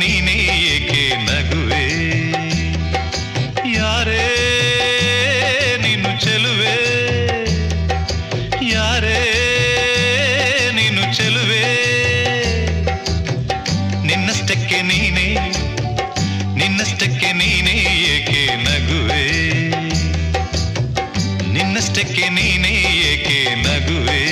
ನೀನೇ ಏಕೆ ನಗುವೆ ಯಾರೇ ನೀನು ಚೆಲುವೆ ಯಾರೇ ನೀನು ಚೆಲುವೆ ನಿನ್ನಷ್ಟಕ್ಕೆ ನೀನೇ ನಿನ್ನಷ್ಟಕ್ಕೆ ನೀನೇ ಏಕೆ ನಗುವೆ ನಿನ್ನಷ್ಟಕ್ಕೆ ನೀನೇ ಏಕೆ ನಗುವೆ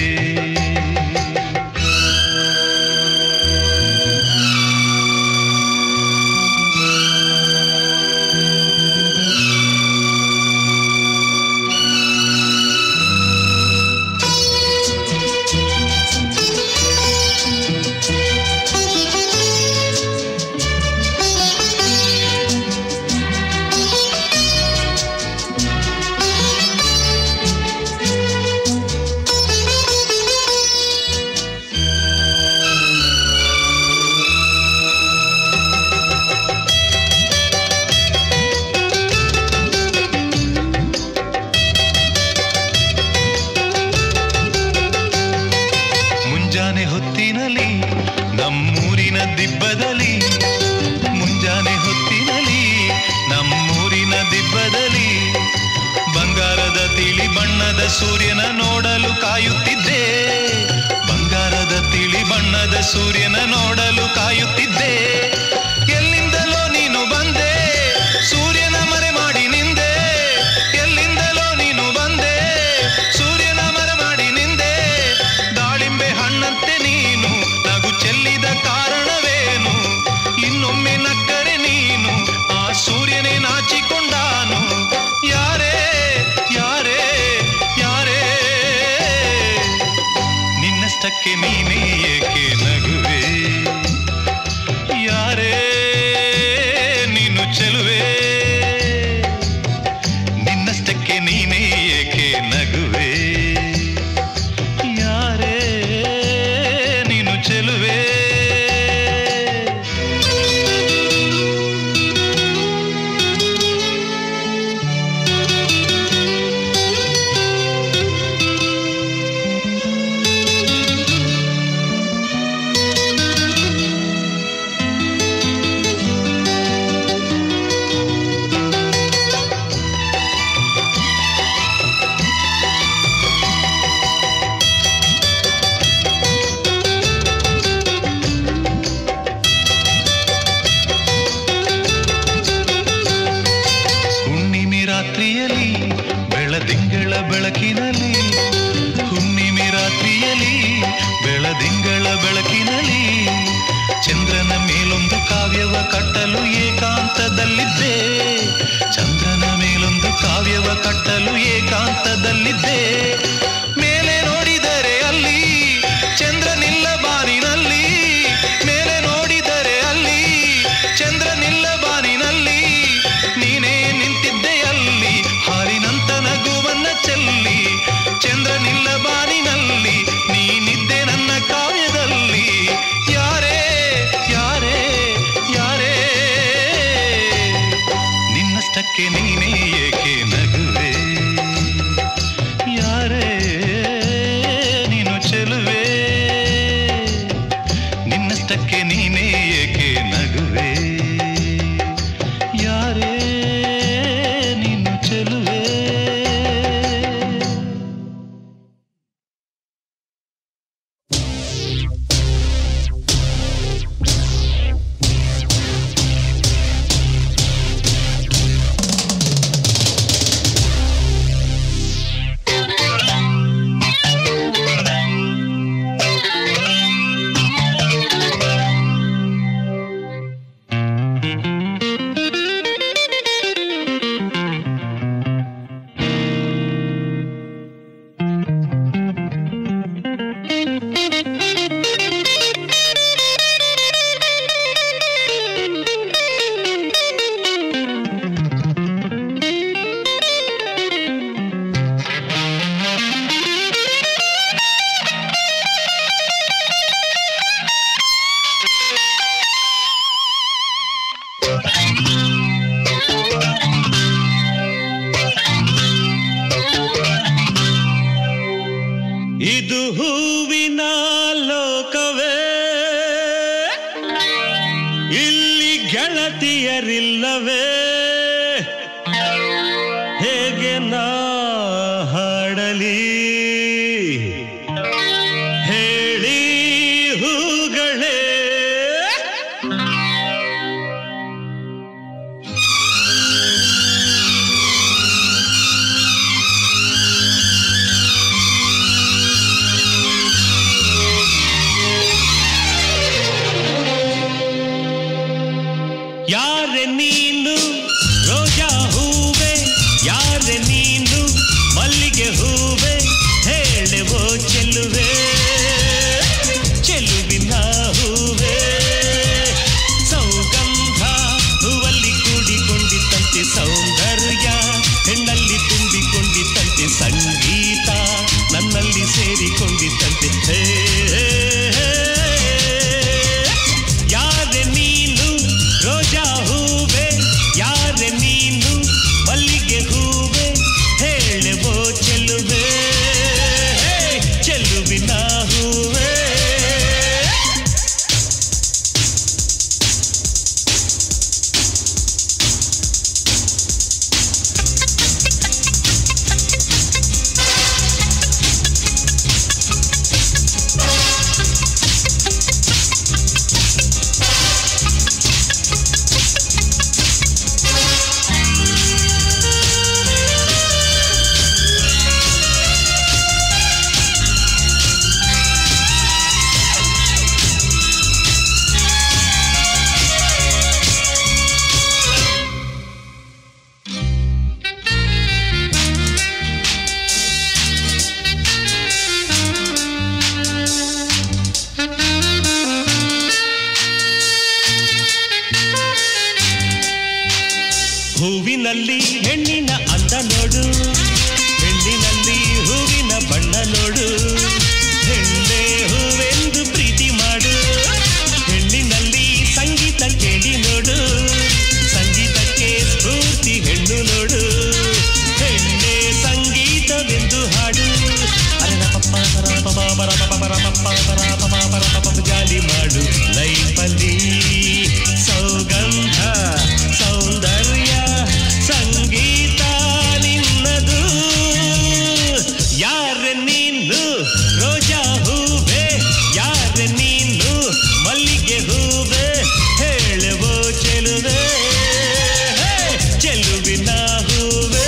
ಮುಂಜಾನೆ ಹೊತ್ತಿನಲ್ಲಿ ನಮ್ಮೂರಿನ ದಿಬ್ಬದಲ್ಲಿ ಮುಂಜಾನೆ ಹೊತ್ತಿನಲ್ಲಿ ನಮ್ಮೂರಿನ ದಿಬ್ಬದಲ್ಲಿ ಬಂಗಾರದ ತಿಳಿ ಬಣ್ಣದ ಸೂರ್ಯನ ನೋಡಲು ಕಾಯುತ್ತಿದ್ದೆ ಬಂಗಾರದ ತಿಳಿ ಬಣ್ಣದ ಸೂರ್ಯನ ನೋಡಲು ಕಾಯುತ್ತಿದ್ದೆ ಎಲ್ಲಿಂದಲೋ ನೀನು ಬಂದೆ ಸೂರ್ಯನ ಮರೆ ಮಾಡಿ ನಿಂದೆ ಎಲ್ಲಿಂದಲೋ ನೀನು ಬಂದೆ ಸೂರ್ಯನ ಮರೆ ಮಾಡಿ ನಿಂದೆ ದಾಳಿಂಬೆ ಹಣ್ಣಂತೆ ನೀನು ನಗು ಚೆಲ್ಲಿದ ಕಾರಣವೇನು ಇನ್ನೊಮ್ಮೆ ನಕ್ಕರೆ ನೀನು ಆ ಸೂರ್ಯನೇ ನಾಚಿಕೊಂಡಾನು ಯಾರೇ ಯಾರೇ ಯಾರೇ ನಿನ್ನಷ್ಟಕ್ಕೆ ನೀನೇ ಏಕೆ ನಗುವೆ ಯಾರೇ ನೀನು ಚೆಲುವೆ ನಿನ್ನಷ್ಟಕ್ಕೆ ನೀನೇ ಏಕೆ ನಗುವೆ ಯಾರೇ ನೀನು ಚೆಲುವೆ ಹುಣ್ಣಿಮೆ ರಾತ್ರಿಯಲ್ಲಿ ಬೆಳದಿಂಗಳ ಬೆಳಕಿನಲ್ಲಿ ಹುಣ್ಣಿಮೆ ರಾತ್ರಿಯಲ್ಲಿ ಬೆಳದಿಂಗಳ ಬೆಳಕಿನಲ್ಲಿ ಚಂದ್ರನ ಮೇಲೊಂದು ಕಾವ್ಯವ ಕಟ್ಟಲು ಏಕಾಂತದಲ್ಲಿದ್ದೆ ಚಂದ್ರನ ಮೇಲೊಂದು ಕಾವ್ಯವ ಕಟ್ಟಲು ಏಕಾಂತದಲ್ಲಿದ್ದೆ ಮೇಲೆ ನೋಡಿದರೆ ಅಲ್ಲಿ ಚಂದ್ರನಿಲ್ಲ ಬಾರಿನಲ್ಲಿ ಮೇಲೆ ನೋಡಿದರೆ ಅಲ್ಲಿ ಚಂದ್ರನಿಲ್ಲ ಬಾರಿನಲ್ಲಿ ನೀನೇ ನಿಂತಿದ್ದೆ ಅಲ್ಲಿ ಹಾರಿನಂತ ನಗುವನ್ನ ಚೆಲ್ಲಿ ಚಂದ್ರನಿಲ್ಲ ಬಾರಿನಲ್ಲಿ ನೀನಿದ್ದೆ ನನ್ನ ಕಾವ್ಯದಲ್ಲಿ ಯಾರೇ ಯಾರೇ ಯಾರೇ ನಿನ್ನಷ್ಟಕ್ಕೆ ನೀನೇ ಏಕೆ ನಗುವೆ ಯಾರೇ ನೀನು ಚೆಲುವೆ ನಿನ್ನಷ್ಟಕ್ಕೆ ನೀನೇ ಏಕೆ ನಗುವೆ ಯಾರೇ ನೀನು ಚೆಲುವೆ ಇದು ಹೂವಿನ ಲೋಕವೇ ಇಲ್ಲಿ ಪ್ರಿಯರಿಲ್ಲವೇ ಹೇಗೆ ನಾ ಹಾಡಲಿ ಹೇಳಿ ಹೂಗಳೇ ಯಾರೆ ನೀನು ರೋಜಾ ಹೂವೆ ಯಾರೆ ನೀನು ಮಲ್ಲಿಗೆ ಹೂವೆ ಹೇಳುವೋ ಚೆಲುವೆ ಚೆಲುವಿನ ಹೂವೆ ಸೌಗಂಧ ಹೂವಲ್ಲಿ ಕೂಡಿಕೊಂಡಿದ್ದಂತೆ ಸೌಂದರ್ಯ ಹೆಣ್ಣಲ್ಲಿ ತುಂಬಿಕೊಂಡಿದ್ದಂತೆ ಸಂಗೀತ ನನ್ನಲ್ಲಿ ಸೇರಿಕೊಂಡಿದ್ದಂತೆ ಹೇ, ಹೇ, ಹೇ. ಯಾರೆ ನೀನು ರೋಜಾ ಹೂವೆ ಯಾರೆ ನೀನು ಮಲ್ಲಿಗೆ ಹೂವೆ ಹೇಳುವೋ ಚೆಲುವೆ ಹೇ, ಚೆಲುವಿನ ಹೂವೆ ಹೂವಿನಲ್ಲಿ ಹೆಣ್ಣಿನ ಅಂದ ನೋಡು ಹೆಣ್ಣಿನಲ್ಲಿ ಹೂವಿನ ಬಣ್ಣ ನೋಡು ಹೆಣ್ಣೆ ಹೂವೆಂದು ಪ್ರೀತಿ ಮಾಡು ಹೆಣ್ಣಿನಲ್ಲಿ ಸಂಗೀತ ಕೇಳಿ ನೋಡು ಸಂಗೀತಕ್ಕೆ ಸ್ಫೂರ್ತಿ ಹೆಣ್ಣು ನೋಡು ಹೆಣ್ಣೆ ಸಂಗೀತವೆಂದು ಹಾಡು ಅರರಪಪ್ಪ ಪರಪಪ ಪರಪಪ ಪರಪಪ್ಪ ಪರಪಪ ಪರಪಪ ಜಾಲಿ ಮಾಡು ಲೈಫಲ್ಲಿ ಸೌಗಂಧ ಸೌಂದರ್ಯ ಸಂಗೀತ ನಿನ್ನದು ಯಾರೆ ನೀನು ರೋಜಾ ಹೂವೆ ಯಾರೆ ನೀನು ಮಲ್ಲಿಗೆ ಹೂವೆ ಹೇಳುವೋ ಚೆಲುವೆ ಹೇ, ಚೆಲುವಿನ ಹೂವೆ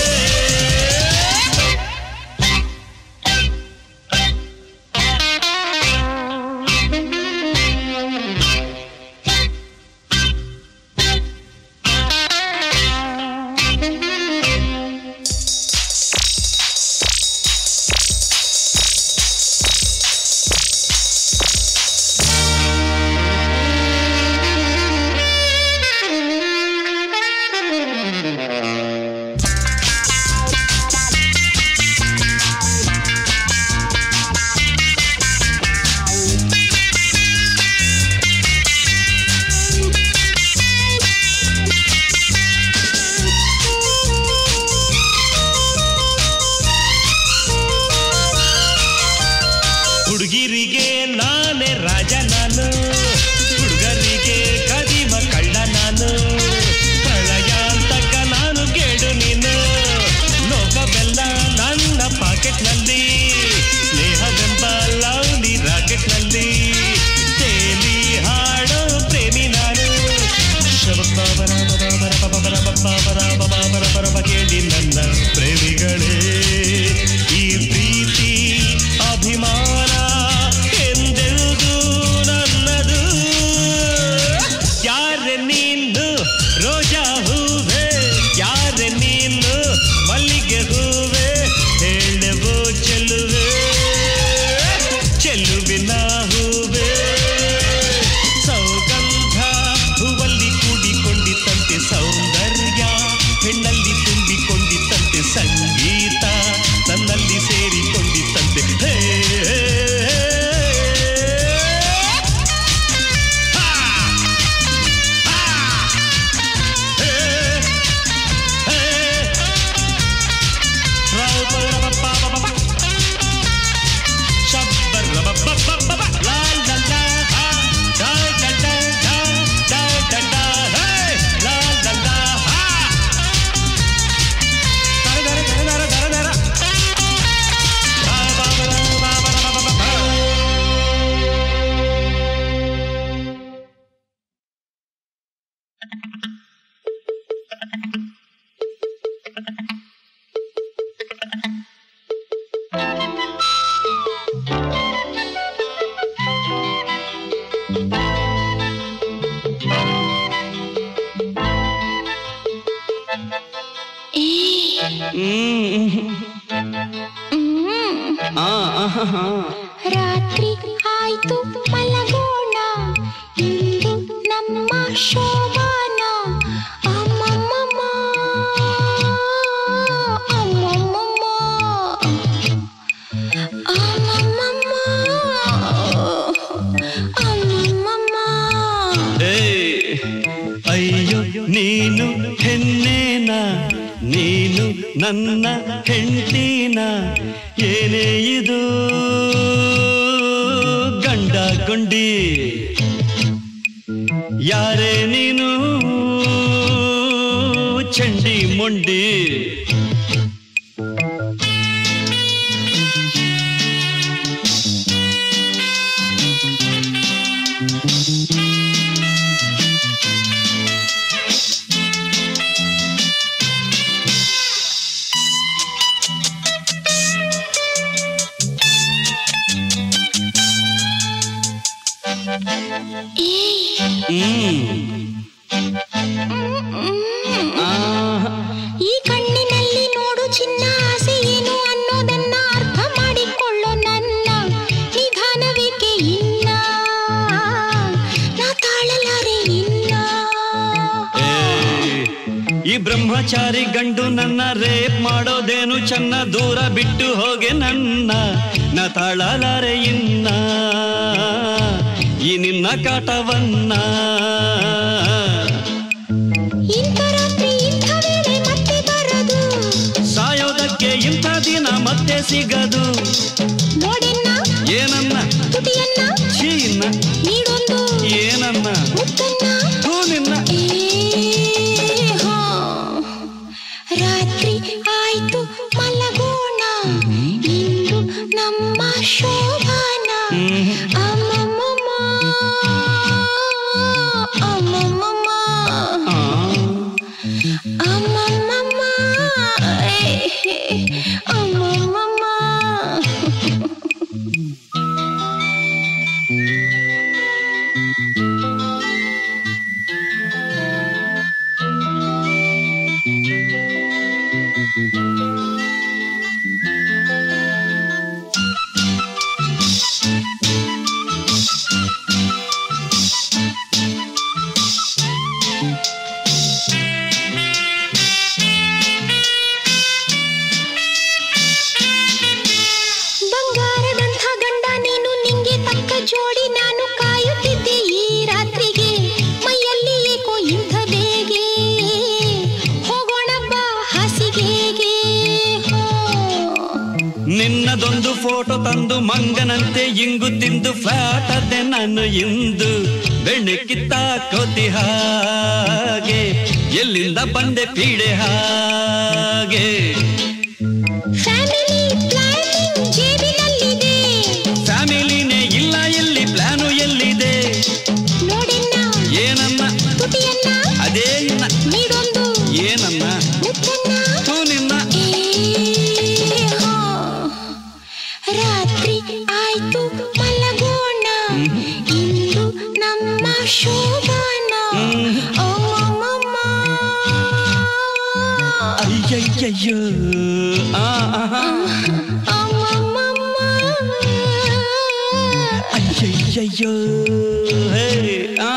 ಹುಡುಗಿರಿಗೆ ನಾನೇ ರಾಜ ನಾನು ಹುಡುಗರಿಗೆ ಕದಿಮ ಕಳ್ಳ ನಾನು ಪ್ರಳಯಾಂತಕ ನಾನು ಕೇಳು ನೀನು ಲೋಕವೆಲ್ಲ ನನ್ನ ಪಾಕೆಟ್ನಲ್ಲಿ ಸ್ನೇಹವೆಂಬ ಲವ್ಲಿ ರಾಕೆಟ್ನಲ್ಲಿ ತೇಲಿ ಹಾಡೋ ಪ್ರೇಮಿ ನಾನು ಶಬಬ್ಬ ಕೇಳಿ ನನ್ನ ಪ್ರೇಮಿಗಳೇ ಈ ಪ್ರೀತಿ ಅಭಿಮಾನ ಎಂದೆಂದು ನನ್ನದು ಹ್ಮ್ ಆ, ಆಹಾಹಾ. ರಾತ್ರಿ ಆಯ್ತು ಮಲಗೋಣ ಇಂದು ನಮ್ಮ ಶೋಭಾನ ಅಮ್ಮಮ್ಮಮ್ಮ ಅಮ್ಮಮ್ಮಮ್ಮ ಅಮ್ಮಮ್ಮಮ್ಮ ಅಮ್ಮಮ್ಮಮ್ಮ ಏಯ್, ಅಯ್ಯೋ ನೀನು ಹೆಣ್ಣೇನ ನೀನು ನನ್ನ ಹೆಂಡತಿನ ಏನೇ ಇದು ಗಂಡ ಗುಂಡಿ ಯಾರೇ ನೀನು ಚಂಡಿ ಮೊಂಡಿ ಹ್ಮ್ ಆ, ಈ ಕಣ್ಣಿನಲ್ಲಿ ನೋಡು ಚಿನ್ನ ಆಸೆ ಏನು ಅನ್ನೋದನ್ನ ಅರ್ಥ ಮಾಡಿಕೊಳ್ಳೋ ನನ್ನ ನಿಧಾನವೇಕೆ ಇನ್ನ ನಾ ತಾಳಲಾರೆ ಇನ್ನ ಏಯ್, ಈ ಬ್ರಹ್ಮಚಾರಿ ಗಂಡು ನನ್ನ ರೇಪ್ ಮಾಡೋದೇನು ಚೆನ್ನ ದೂರ ಬಿಟ್ಟು ಹೋಗೆ ನನ್ನ ನ ತಾಳಲಾರೆ ಇನ್ನ ಈ ನಿನ್ನ ಕಾಟವನ್ನ ಇಂಥ ರಾತ್ರಿ ಇಂಥ ವೇಳೆ ಮತ್ತೆ ಬರೋದು ಸಾಯೋದಕ್ಕೆ ಇಂಥ ದಿನ ಮತ್ತೆ ಸಿಗದು ನೋಡೆನ್ನ ಏನನ್ನ ತುಟಿಯನ್ನ ಚೀನ ನೀಡೊಂದು ಏನನ್ನ ಮುತ್ತನ್ನ ಹೂ ನಿನ್ನ ಏ ಹಾ. ರಾತ್ರಿ ಆಯ್ತು ಮಲಗೋಣ ಇಂದು ನಮ್ಮ ಶೋಭಾನ ಹ್ಮ್. ಅಮ್ಮಮ್ಮಮ್ಮ ಅಮ್ಮಮ್ಮಮ್ಮ ಆ, ಅಮ್ಮಮ್ಮಮ್ಮ ಏ, ಅಮ್ಮಮ್ಮಮ್ಮ ಬಂಗಾರದಂಥ ಗಂಡ ನೀನು ನಿಂಗೆ ತಕ್ಕ ಜೋಡಿ ನಾನು ಕಾಯುತ್ತಿದ್ದೆ ಈ ರಾತ್ರಿಗೆ ಮೈಯಲ್ಲಿ ಏಕೋ ಇಂಥ ಬೇಗೆ ಹೋಗೋಣ ಬಾ ಹಾಸಿಗೆಗೆ ಹೋ. ನಿನ್ನದೊಂದು ಫೋಟೋ ತಂದು ಮಂಗನಂತೆ ಇಂಗು ತಿಂದು ಫ್ಲಾಟ್ ಅದೆ ನಾನು ಇಂದು ಬೆಣ್ಣೆ ಕಿತ್ತ ಕೋತಿ ಹಾಗೆ ಎಲ್ಲಿಂದ ಬಂದೆ ಪೀಡೆ ಹಾಗೆ ಫ್ಯಾಮಿಲಿ ಪ್ಲಾನಿಂಗ್ ಜೇಬಿನಲ್ಲಿದೆ ಫ್ಯಾಮಿಲಿನೇ ಇಲ್ಲ ಎಲ್ಲಿ ಪ್ಲಾನು ಎಲ್ಲಿದೆ ನೋಡೆನ್ನ ಏನನ್ನ ತುಟಿಯನ್ನ ಅದೇ ಇನ್ನ ನೀಡೊಂದು ಏನನ್ನ ಮುತ್ತನ್ನ ತೂ ನಿನ್ನ ಏ ಹೋ. ರಾತ್ರಿ ಆಯ್ತು ಮಲಗೋಣ ಇಂದು ನಮ್ಮ ಶೋಭಾನ ಅಮ್ಮಮ್ಮಮ್ಮ. ಅಯ್ಯಯ್ಯಯ್ಯೋ ಆ ಆಹಾ. ಅಮ್ಮಮ್ಮಮ್ಮ. ಅಯ್ಯಯ್ಯಯ್ಯೋ ಹೇ ಆ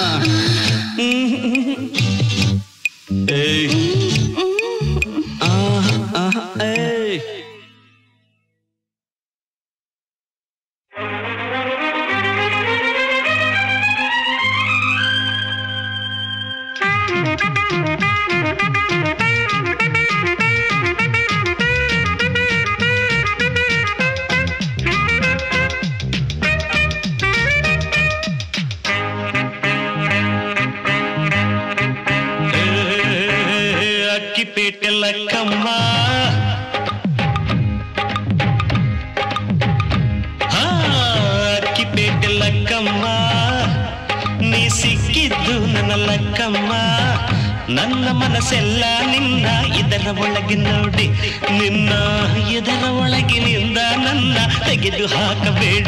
ಹ್ಮ್. ಏಯ್ ಆ ಆಹಾ ಏಯ್ ಅಕ್ಕಿ ಪೇಟೆ ಲಕ್ಕಮ್ಮ ಹಾ, ಅಕ್ಕಿ ಪೇಟೆ ಲಕ್ಕಮ್ಮ ನೀ ಸಿಕ್ಕಿದ್ದು ನನ್ನ ಲಕ್ಕಮ್ಮ ನನ್ನ ಮನಸ್ಸೆಲ್ಲ ನಿನ್ನ ಇದರ ಒಳಗೆ ನೋಡಿ ನಿನ್ನ ಇದರ ಒಳಗಿನಿಂದ ನನ್ನ ತೆಗೆದು ಹಾಕಬೇಡ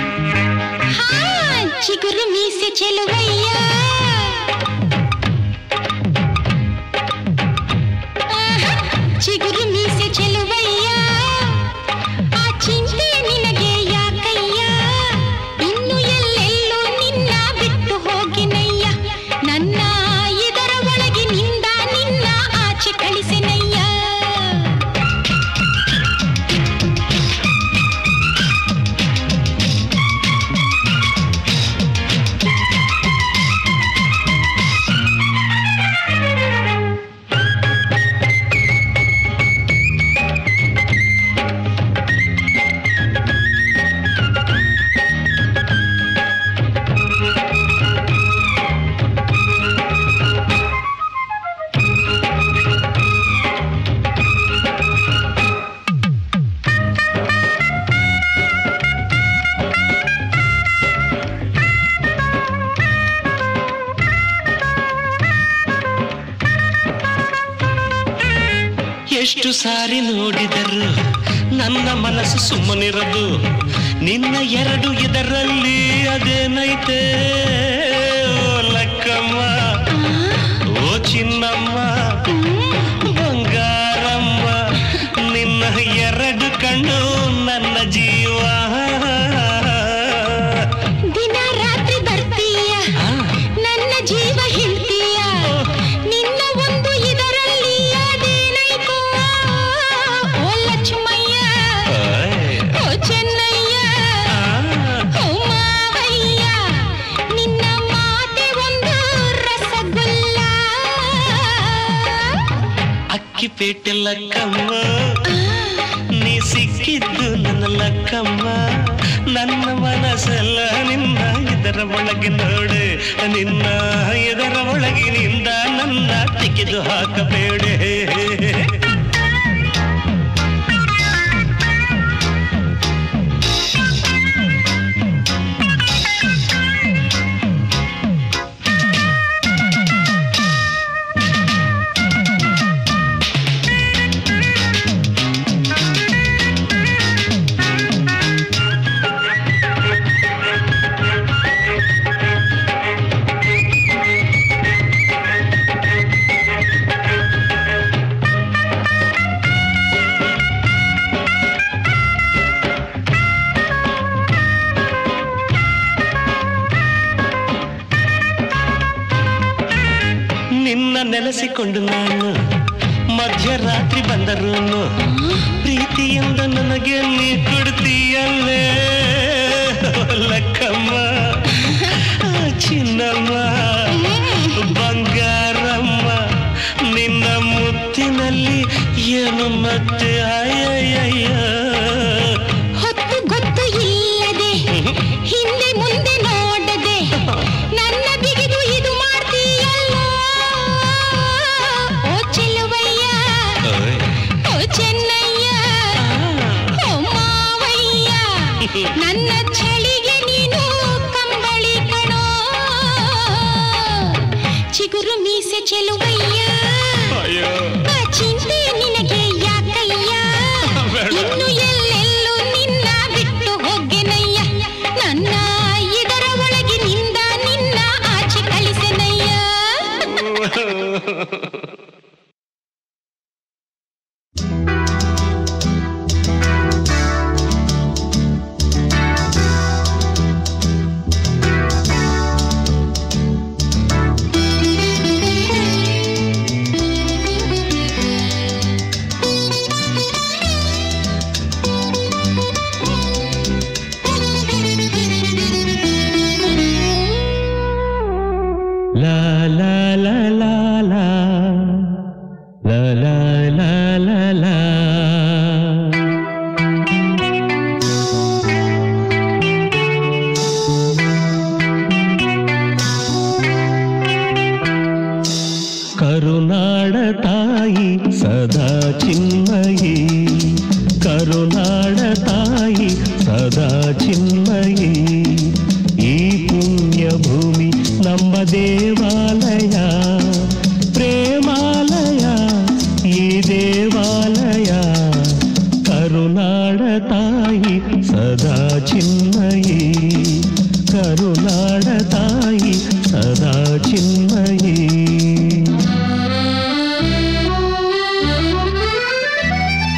ಹಾ, ಚಿಗುರು ಮೀಸೆ ಚೆಲುವಯ್ಯ ಮೀಸೆ ಚೆಲುವಯ್ಯ ಆ ಚಿಂತೆ ನಿನಗೆ ಯಾಕಯ್ಯ ಇನ್ನು ಎಲ್ಲೆಲ್ಲೂ ನಿನ್ನ ಬಿಟ್ಟು ಹೋಗಿನಯ್ಯ ನನ್ನ ಇದರ ಒಳಗಿನಿಂದ ನಿನ್ನ ಆಚೆ ಕಳಿಸಿನಯ್ಯ ಎಷ್ಟು ಸಾರಿ ನೋಡಿದರು ನನ್ನ ಮನಸ್ಸು ಸುಮ್ಮನಿರದು ನಿನ್ನ ಎರಡು ಇದರಲ್ಲಿ ಅದೇನೈತೆ ಓ ಲಕ್ಕಮ್ಮ ಓ ಚಿನ್ನಮ್ಮ ಬಂಗಾರಮ್ಮ ನಿನ್ನ ಎರಡು ಕಣ್ಣು ನನ್ನ ಜೀವ ದಿನ ರಾತ್ರಿ ಬರ್ತೀಯ ನನ್ನ ಜೀವ ಹೇಳ್ತೀಯ ನಿನ್ನ ಒಂದು ಇದರಲ್ಲಿ ಅದೇನೈತೋ ಓ ಲಕ್ಷ್ಮಯ್ಯ ಓ ಚೆನ್ನಯ್ಯ ಓ ಮಾವಯ್ಯ ನಿನ್ನ ಮಾತೆ ಒಂದು ರಸಗುಲ್ಲ ಅಕ್ಕಿ ಪೇಟೆ ಲಕ್ಕಮ್ಮ ನೀ ಸಿಕ್ಕಿದ್ದು ನನ್ನ ಲಕ್ಕಮ್ಮ ನನ್ನ ಮನಸ್ಸೆಲ್ಲ ನಿನ್ನ ಇದರ ಒಳಗೆ ನೋಡು ನಿನ್ನ ಇದರ ಒಳಗಿನಿಂದ ನನ್ನ ತೆಗೆದು ಹಾಕಬೇಡೆ ನಿನ್ನ ನೆನೆಸಿಕೊಂಡು ನಾನು ಮಧ್ಯರಾತ್ರಿ ಬಂದರೂನು ಪ್ರೀತಿಯಿಂದ ನನಗೆ ನೀ ಕೊಡ್ತೀಯಲ್ಲೇ ಲಕ್ಕಮ್ಮ ಚಿನ್ನಮ್ಮ ಬಂಗಾರಮ್ಮ ನಿನ್ನ ಮುತ್ತಿನಲ್ಲಿ ಏನು ಮತ್ತೆ ಅಯ್ಯಯ್ಯ ಹೊತ್ತು ಗೊತ್ತು ಇಲ್ಲದೆ ಹಿಂದೆ ಮುಂದೆ ನೋಡದೆ ನನ್ನ ಬಿಗಿದು ಇದು ಮಾಡ್ತೀಯಲ್ಲ ಓ ಚೆಲುವಯ್ಯ ಓ ಚೆನ್ನಯ್ಯ ಓ ಮಾವಯ್ಯ ನನ್ನ ಚಳಿಗೆ ನೀನು ಕಂಬಳಿ ಕಣೋ ಚಿಗುರು ಮೀಸೆ ಚೆಲುವಯ್ಯ ಅಯ್ಯೋ ಆ ಚಿಂತೆ ನಿನಗೆ ಯಾಕಯ್ಯ ಇನ್ನು ಎಲ್ಲೆಲ್ಲೂ ನಿನ್ನ ಬಿಟ್ಟು ಹೋಗೆನಯ್ಯ ನನ್ನ ಇದರ ಒಳಗಿನಿಂದ ನಿನ್ನ ಆಚೆ ಕಳಿಸೆನಯ್ಯ La la la la la La la la la la ಕರುನಾಡ ತಾಯಿ ಸದಾ ಚಿನ್ಮಯಿ ಕರುನಾಡ ತಾಯಿ ಸದಾ ಚಿನ್ಮಯಿ ಈ ಪುಣ್ಯ ಭೂಮಿ ನಮ್ಮ ದೇವಾಲಯ ಪ್ರೇಮಾಲಯ ಈ ದೇವಾಲಯ ಕರುನಾಡ ತಾಯಿ ಸದಾ ಚಿನ್ಮಯಿ ಕರುನಾಡ ತಾಯಿ ಸದಾ ಚಿನ್ಮಯಿ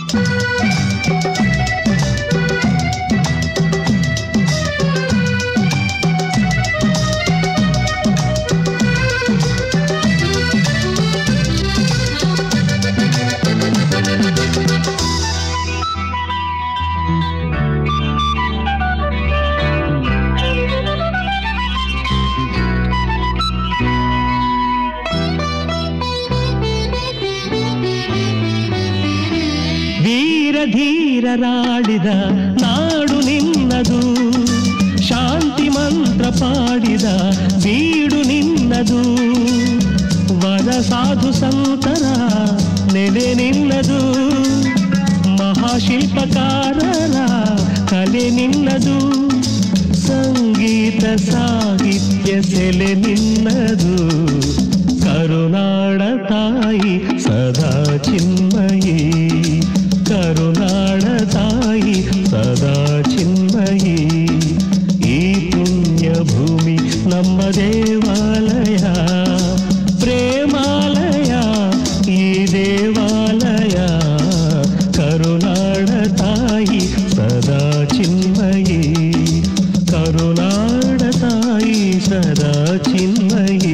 ವೀರ ಧೀರರಾಡಿದ ನಾಡು ನಿನ್ನದು ಶಾಂತಿ ಮಂತ್ರ ಪಾಡಿದ ಬೀಡು ನಿನ್ನದು ವರ ಸಾಧು ಸಂತರ ನೆಲೆ ನಿನ್ನದು ಮಹಾಶಿಲ್ಪಕಾರರ ಕಲೆ ನಿನ್ನದು ಸಂಗೀತ ಸಾಹಿತ್ಯ ಸೆಲೆ ನಿನ್ನದು ಕರುನಾಡ ತಾಯಿ ಸದಾ ಚಿನ್ಮಯಿ ಕರುನಾಡ ತಾಯಿ ಸದಾ ಚಿನ್ಮಯಿ ಈ ಪುಣ್ಯ ಭೂಮಿ ನಮ್ಮ ದೇವಾಲಯ ಪ್ರೇಮಾಲಯ ಈ ದೇವಾಲಯ ಕರುನಾಡ ತಾಯಿ ಸದಾ ಚಿನ್ಮಯಿ ಕರುನಾಡ ತಾಯಿ ಸದಾ ಚಿನ್ಮಯಿ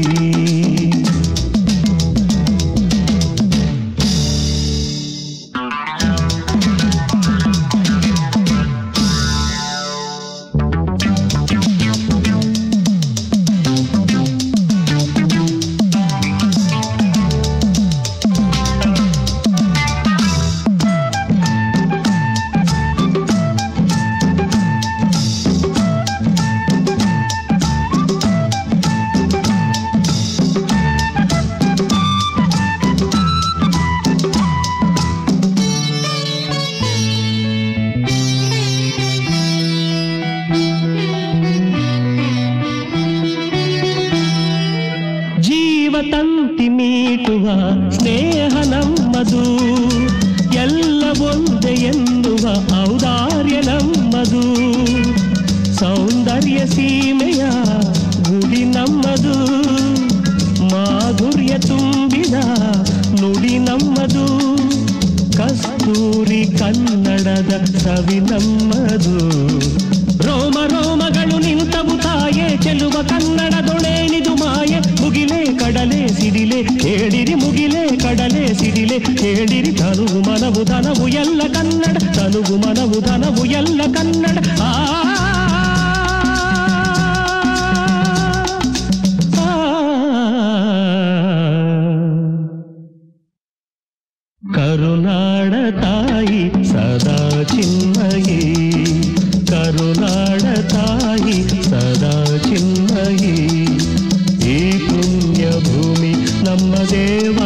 ಜೀವ ತಂತಿ ಮೀಟುವ ಸ್ನೇಹ ನಮ್ಮದು ಎಲ್ಲ ಒಂದೇ ಎನ್ನುವ ಔದಾರ್ಯ ನಮ್ಮದು ಸೌಂದರ್ಯ ಸೀಮೆಯ ಗುಡಿ ನಮ್ಮದು ಮಾಧುರ್ಯ ತುಂಬಿದ ನುಡಿ ನಮ್ಮದು ಕಸ್ತೂರಿ ಕನ್ನಡದ ಸವಿ ನಮ್ಮದು ರೋಮ ರೋಮಗಳು ನಿಂತವು ತಾಯೇ ಚೆಲುವ ಕನ್ನಡದೊಳೇನಿದು ಮಾಯೆ ಮುಗಿಲೆ ಕಡಲೆ ಸಿಡಿಲೆ ಹೇಳಿರಿ ಮುಗಿಲೆ ಕಡಲೆ ಸಿಡಿಲೆ ಹೇಳಿರಿ ತನುವು ಮನವು ಧನವು ಎಲ್ಲ ಕನ್ನಡ ತನುವು ಮನವು ಧನವು ಎಲ್ಲ ಕನ್ನಡ ಆ ಕರುನಾಡ ತಾಯಿ ಸದಾ ಚಿನ್ಮಯಿ ಕರುನಾಡ ತಾಯಿ ಸದಾ ಚಿನ್ಮಯಿ ಈ ಪುಣ್ಯ ಭೂಮಿ ನಮ್ಮ ದೇವ